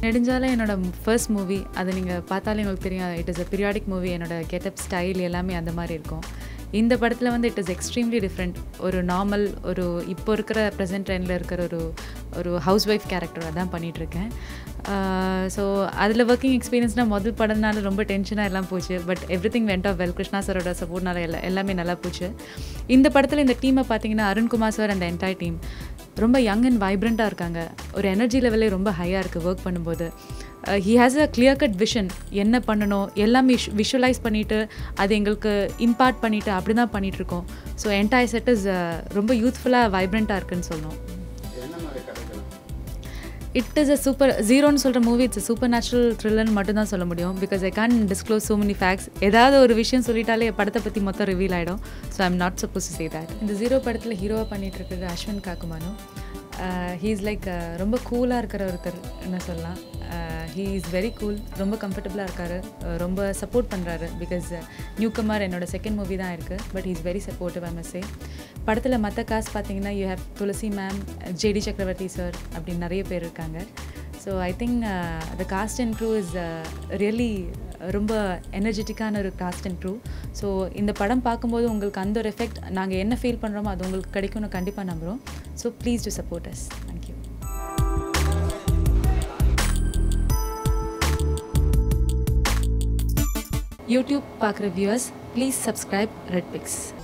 நெடுஞ்சாலை என்னோட first movie அது நீங்கள் பார்த்தாலே உங்களுக்கு தெரியும் it is a periodic movie என்னோட கெட்டப் ஸ்டைல் எல்லாமே அந்த மாதிரி இருக்கும் இந்த படத்தில் வந்து இட் இஸ் எக்ஸ்ட்ரீம்லி டிஃப்ரெண்ட் ஒரு நார்மல் ஒரு இப்போ இருக்கிற ப்ரெசென்ட் ட்ரெண்டில் இருக்கிற ஒரு ஒரு ஹவுஸ் ஒய்ஃப் கேரக்டர் அதான் பண்ணிகிட்ருக்கேன் ஸோ அதில் ஒர்க்கிங் எக்ஸ்பீரியன்ஸ்னால் முதல் படம்னால ரொம்ப டென்ஷனாக எல்லாம் போச்சு but everything went off well Krishna சாரோட சப்போர்ட்னால எல்லா எல்லாமே நல்லா போச்சு இந்த படத்தில் இந்த டீமை பார்த்தீங்கன்னா அருண்குமார் சார் அந்த என்டையர் டீம் ரொம்ப யங் அண்ட் வைப்ரண்ட்டாக இருக்காங்க ஒரு எனர்ஜி லெவலே ரொம்ப ஹையாக இருக்குது ஒர்க் பண்ணும்போது he has a clear cut vision என்ன பண்ணணும் எல்லாமே விஷுவலைஸ் பண்ணிவிட்டு அது எங்களுக்கு இம்பார்ட் பண்ணிவிட்டு அப்படி தான் பண்ணிகிட்ருக்கோம் ஸோ என்டையர் செட் இஸ் ரொம்ப யூத்ஃபுல்லாக வைப்ரண்ட்டாக இருக்குன்னு சொல்லணும் இட் இஸ் அ சூப்பர் ஜீரோன்னு சொல்கிற மூவி இட்ஸ் சூப்பர் நேச்சுரல் த்ரில்லர்னு மட்டும் தான் சொல்ல முடியும் because I can disclose so many facts ஏதாவது ஒரு விஷயம் சொல்லிட்டாலே படத்தை பற்றி மொத்தம் ரிவீல் ஆகிடும் so I'm not suppose say that இந்த ஜீரோ படத்தில் ஹீரோவாக பண்ணிகிட்டு இருக்கிறது Ashwin Kakumanu he is like ரொம்ப கூலாக இருக்கிற ஒருத்தர் என்ன சொல்லலாம் ஹீ இஸ் வெரி கூல் ரொம்ப கம்ஃபர்டபுளாக இருக்கார் ரொம்ப சப்போர்ட் பண்ணுறாரு பிகாஸ் நியூ கமர் என்னோட செகண்ட் மூவி தான் இருக்குது but is very supportive I மஸ்ஸே படத்தில் மற்ற காசு பார்த்தீங்கன்னா you have Tulasi ma'am JD Chakravarthy sir அப்படின்னு நிறைய பேர் இருக்காங்க so I think the cast and crew is really ரொம்ப எனர்ஜெட்டிக்கான ஒரு காஸ்ட் அண்ட் க்ரூ ஸோ இந்த படம் பார்க்கும்போது உங்களுக்கு அந்த ஒரு எஃபெக்ட் நாங்கள் என்ன ஃபீல் பண்ணுறோமோ அது உங்களுக்கு கிடைக்கும்னு கண்டிப்பாக நம்புகிறோம் so please do support us thank you YouTube பார்க்குற viewers please subscribe Red fix